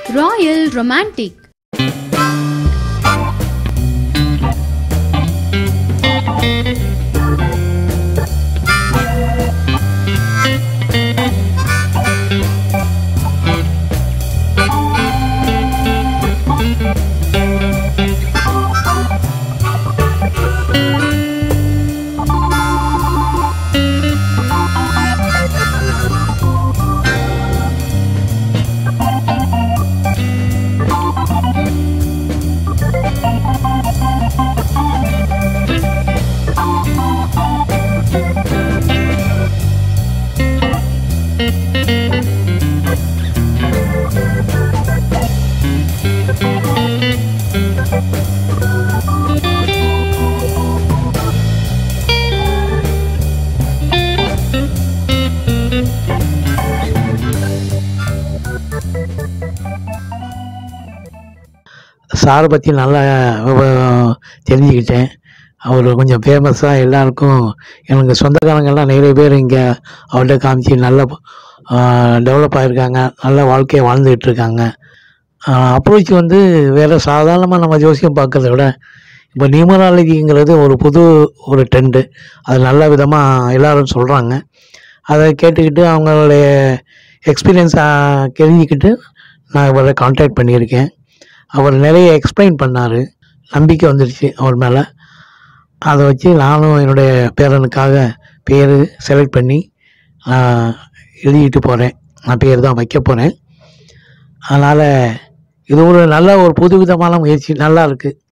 Royal Romantic. சாரை பற்றி நல்லா விவ- தெரிஞ்சுக்கிட்டேன் அவர் கொஞ்சம் ஃபேமஸாக எல்லாருக்கும் எனக்கு சொந்தக்காரங்கெல்லாம் நிறைய பேர் இங்கே அவர்கிட்ட காமிச்சு நல்ல டெவலப் ஆகிருக்காங்க நல்ல வாழ்க்கையை வாழ்ந்துக்கிட்டு இருக்காங்க அப்ரோச் வந்து வேறு சாதாரணமாக நம்ம ஜோசியம் பார்க்கறத விட இப்போ நியூமராலஜிங்கிறது ஒரு புது ஒரு ட்ரெண்டு அது நல்ல விதமாக எல்லாரும் சொல்கிறாங்க அதை கேட்டுக்கிட்டு அவங்களுடைய எக்ஸ்பீரியன்ஸை தெரிஞ்சுக்கிட்டு நான் இவரை காண்டாக்ட் பண்ணியிருக்கேன் அவர் நிறைய எக்ஸ்பிளைன் பண்ணார் நம்பிக்கை வந்துடுச்சு அவர் மேலே அதை வச்சு நானும் என்னுடைய பேரனுக்காக பேர் செலக்ட் பண்ணி நான் எழுதிட்டு போகிறேன் நான் பேர் தான் வைக்க போகிறேன் அதனால் இது ஒரு நல்ல ஒரு புதுவிதமான முயற்சி நல்லா இருக்குது